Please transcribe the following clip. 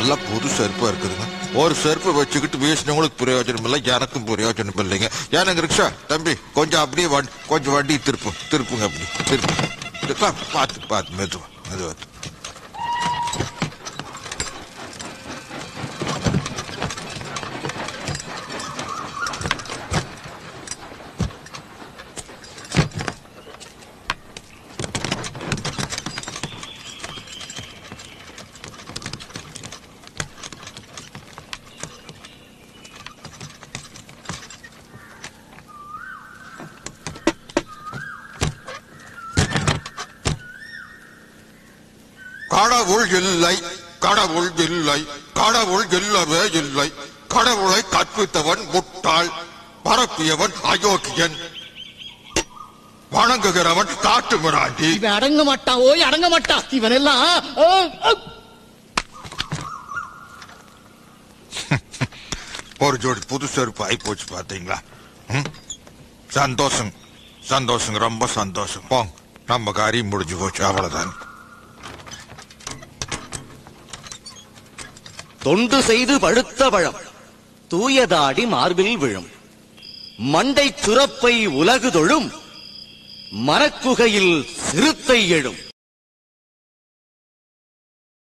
எல்லாம் புது செருப்பா இருக்குதுங்க ஒரு செருப்பு வச்சுக்கிட்டு வீசினவங்களுக்கு பிரயோஜனம் இல்லை எனக்கும் பிரயோஜனம் இல்லைங்க ஏனுங்க ரிக்ஷா தம்பி கொஞ்சம் அப்படியே வண்டி கொஞ்சம் வண்டி திருப்பு திருப்புங்க அப்படி திருப்பு பா- பார்த்து பார்த்து மெதுவா மெதுவா கடவுள் இல்லை கடவுள் இல்லை கடவுள் இல்லவே இல்லை கடவுளை கற்பித்தவன் முட்டாள் பரப்பியவன் அயோக்கியன் வணங்குகிறவன் காட்டு மிராண்டி இவன் அடங்க மாட்டான் ஓய் அடங்க மாட்டான் இவன் எல்லாம் ஆ, ஆ. ஒரு ஜோடி புது செருப்பு ஆகி போச்சு பாத்தீங்களா ம்? சந்தோஷம் சந்தோஷம் ரொம்ப சந்தோஷம் போங்க நம்ம காரியம் முடிஞ்சு போச்சு அவ்வளவுதான் தொண்டு செய்து பழுத்த பழம் தூயதாடி மார்பில் விழும் மண்டை சுரப்பை உலகு தொழும் மரக்குகையில் சிறுத்தை எழும்